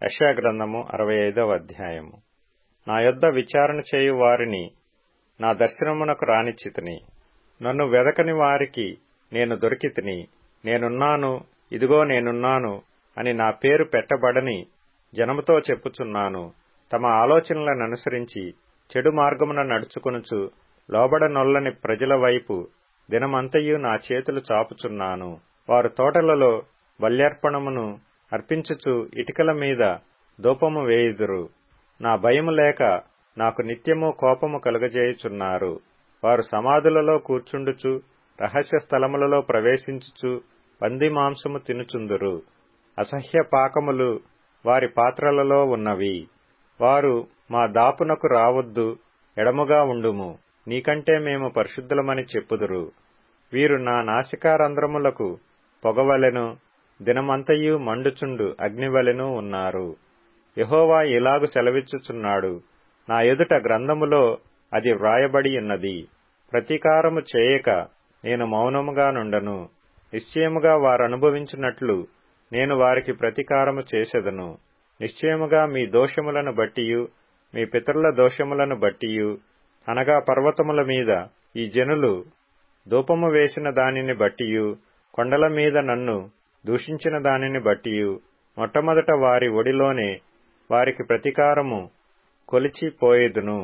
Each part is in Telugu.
యశాగ్రంథము అరవై ఐదవ అధ్యాయము నా యొద్ద విచారణ చేయు వారిని నా దర్శనమునకు రానిచ్చితిని నన్ను వెదకని వారికి నేను దొరికితిని నేనున్నాను ఇదిగో నేనున్నాను అని నా పేరు పెట్టబడని జనముతో చెప్పుచున్నాను తమ ఆలోచనలను అనుసరించి చెడు మార్గమున నడుచుకొనుచు లోబడనొల్లని ప్రజల వైపు దినమంతయు నా చేతులు చాపుచున్నాను వారు తోటలలో బల్యర్పణమును అర్పించుచు ఇటుకల మీద దూపము వేయుదురు నా భయము లేక నాకు నిత్యము కోపము కలుగజేయుచున్నారు వారు సమాధులలో కూర్చుండుచు రహస్య స్థలములలో ప్రవేశించుచు పంది మాంసము తినుచుందురు అసహ్య పాకములు వారి పాత్రలలో ఉన్నవి వారు మా దాపునకు రావద్దు ఎడముగా ఉండుము నీకంటే మేము పరిశుద్ధులమని చెప్పుదురు వీరు నా నాసికారంధ్రములకు పొగవలెను దినమంతయు మండుచుండు అగ్నివలెను ఉన్నారు యహోవా ఇలాగు సెలవిచ్చుచున్నాడు నా ఎదుట గ్రంథములో అది వ్రాయబడి ఉన్నది ప్రతీకారము చేయక నేను మౌనముగా నుండను నిశ్చయముగా వారనుభవించినట్లు నేను వారికి ప్రతీకారము చేసెదను నిశ్చయముగా మీ దోషములను బట్టియు మీ పితరుల దోషములను బట్టియు అనగా పర్వతముల మీద ఈ జనులు ధూపము వేసిన దానిని బట్టియు కొండల మీద నన్ను దూషించిన దానిని బట్టియు మొట్టమొదట వారి ఒడిలోనే వారికి ప్రతీకారము కొలిచిపోయేదును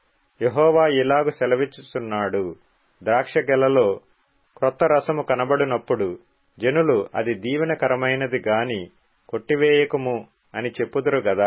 యహోవా ఇలాగు సెలవిచ్చుచున్నాడు ద్రాక్ష గెలలో క్రొత్త రసము కనబడినప్పుడు జనులు అది దీవెనకరమైనది గాని కొట్టివేయకుము అని చెప్పుదురు గదా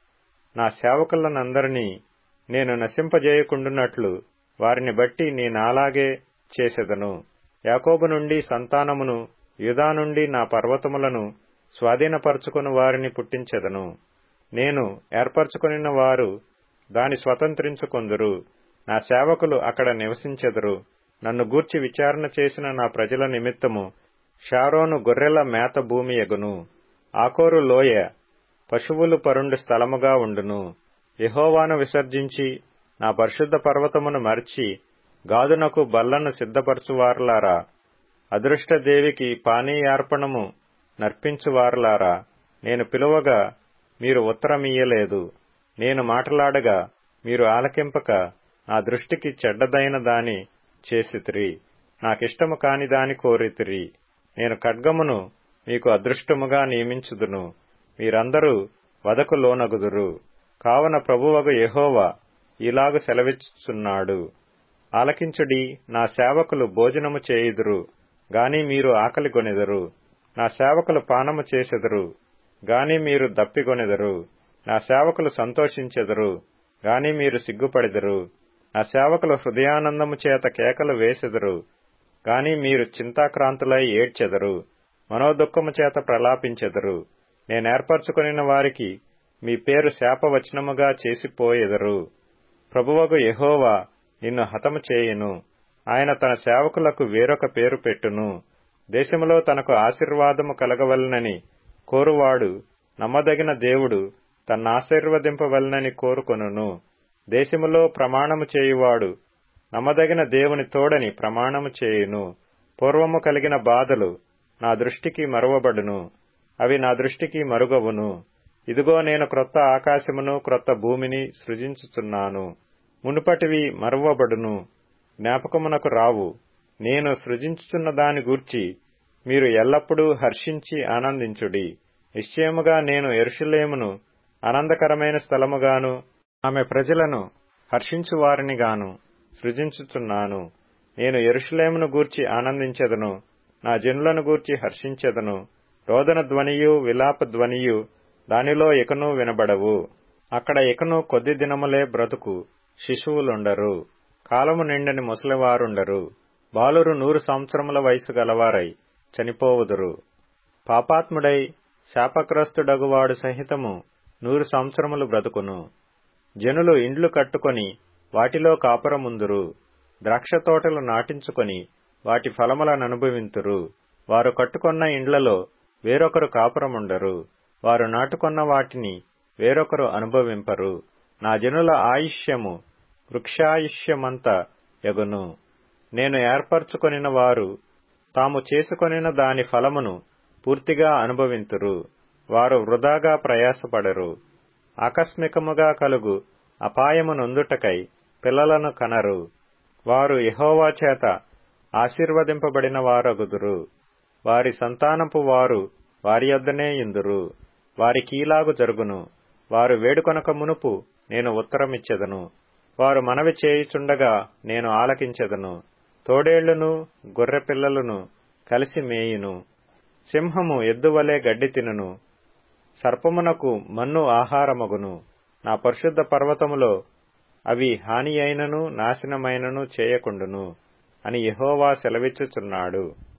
నా సేవకులనందరినీ నేను నశింపజేయకుండునట్లు వారిని బట్టి నేనాలాగే చేసెదను యాకోబు నుండి సంతానమును యుదా నుండి నా పర్వతములను స్వాధీనపరచుకుని వారిని పుట్టించెదను నేను ఏర్పరచుకొనిన వారు దాని స్వతంత్రించుకొందురు నా సేవకులు అక్కడ నివసించెదరు నన్ను గూర్చి విచారణ చేసిన నా ప్రజల నిమిత్తము షారోను గొర్రెల మేత భూమి ఎగును ఆకోరు లోయ పశువులు పరుండు స్థలముగా ఉండును యహోవాను విసర్జించి నా పరిశుద్ధ పర్వతమును మర్చి గాదునకు బల్లను సిద్ధపరచువారులారా అదృష్టదేవికి పానీయార్పణము నర్పించువారులారా నేను పిలువగా మీరు ఉత్తరమియ్యలేదు నేను మాటలాడగా మీరు ఆలకింపక నా దృష్టికి చెడ్డదైన దాని చేసితిరి నాకిష్టము కాని దాని కోరితిరి నేను ఖడ్గమును మీకు అదృష్టముగా నియమించుదును మీరందరూ వదకు లోనగుదురు కావున ప్రభువగు యహోవా ఇలాగు సెలవిచ్చుచున్నాడు ఆలకించుడి నా సేవకులు భోజనము చేయుదురు గాని మీరు ఆకలిగొనెదరు నా సేవకులు పానము చేసెదరు గాని మీరు దప్పిగొనెదరు నా సేవకులు సంతోషించెదరు గాని మీరు సిగ్గుపడెదరు నా సేవకులు హృదయానందము చేత కేకలు వేసెదరు గాని మీరు చింతాక్రాంతులై ఏడ్చెదరు మనోదుఖము చేత ప్రలాపించెదరు నేనేర్పరచుకొనిన వారికి మీ పేరు శాపవచనముగా చేసిపోయెదరు ప్రభువగు యహోవా నిన్ను హతము చేయును ఆయన తన సేవకులకు వేరొక పేరు పెట్టును దేశములో తనకు ఆశీర్వాదము కలగవలనని కోరువాడు నమ్మదగిన దేవుడు తన్నాశీర్వదింపవలనని కోరుకొనును దేశములో ప్రమాణము చేయువాడు నమ్మదగిన దేవుని తోడని ప్రమాణము చేయును పూర్వము కలిగిన బాధలు నా దృష్టికి మరువబడును అవి నా దృష్టికి మరుగవును ఇదిగో నేను క్రొత్త ఆకాశమును క్రొత్త భూమిని సృజించుచున్నాను మునుపటివి మరువబడును జ్ఞాపకమునకు రావు నేను సృజించుచున్న దాని గూర్చి మీరు ఎల్లప్పుడూ హర్షించి ఆనందించుడి నిశ్చయముగా నేను ఎరుషులేమును ఆనందకరమైన స్థలముగాను ఆమె ప్రజలను హర్షించువారినిగాను సృజించుచున్నాను నేను ఎరుషులేమును గూర్చి ఆనందించెదను నా జనులను గూర్చి హర్షించెదను రోదన ధ్వనియు విలాప ధ్వనియు దానిలో ఇకను వినబడవు అక్కడ ఇకను కొద్ది దినములే బ్రతుకు శిశువులుండరు కాలము నిండని ముసలివారుండరు బాలురు నూరు సంవత్సరముల వయసు గలవారై చనిపోవుదురు పాపాత్ముడై శాపగ్రస్తుడగువాడు సహితము నూరు సంవత్సరములు బ్రతుకును జనులు ఇండ్లు కట్టుకొని వాటిలో కాపురముందురు ద్రాక్ష తోటలు నాటించుకొని వాటి ఫలములననుభవింతురు వారు కట్టుకొన్న ఇండ్లలో వేరొకరు కాపురముండరు వారు నాటుకొన్న వాటిని వేరొకరు అనుభవింపరు నా జనుల ఆయుష్యము వృక్షాయుష్యమంత యగును నేను ఏర్పరచుకొనిన వారు తాము చేసుకొనిన దాని ఫలమును పూర్తిగా అనుభవింతురు వారు వృధాగా ప్రయాసపడరు ఆకస్మికముగా కలుగు అపాయము నొందుటకై పిల్లలను కనరు వారు యహోవా చేత ఆశీర్వదింపబడిన వారగుదురు వారి సంతానపు వారు వారి యొద్దనే ఇందురు వారి కీలాగు జరుగును వారు వేడుకొనక మునుపు నేను ఉత్తరమిచ్చెదను వారు మనవి చేయుచుండగా నేను ఆలకించెదను తోడేళ్లును గొర్రెపిల్లలను కలిసి మేయును సింహము ఎద్దువలే గడ్డి తినును సర్పమునకు మన్ను ఆహారమగును నా పరిశుద్ధ పర్వతములో అవి హాని అయినను నాశనమైనను చేయకుండును అని యహోవా సెలవిచ్చుచున్నాడు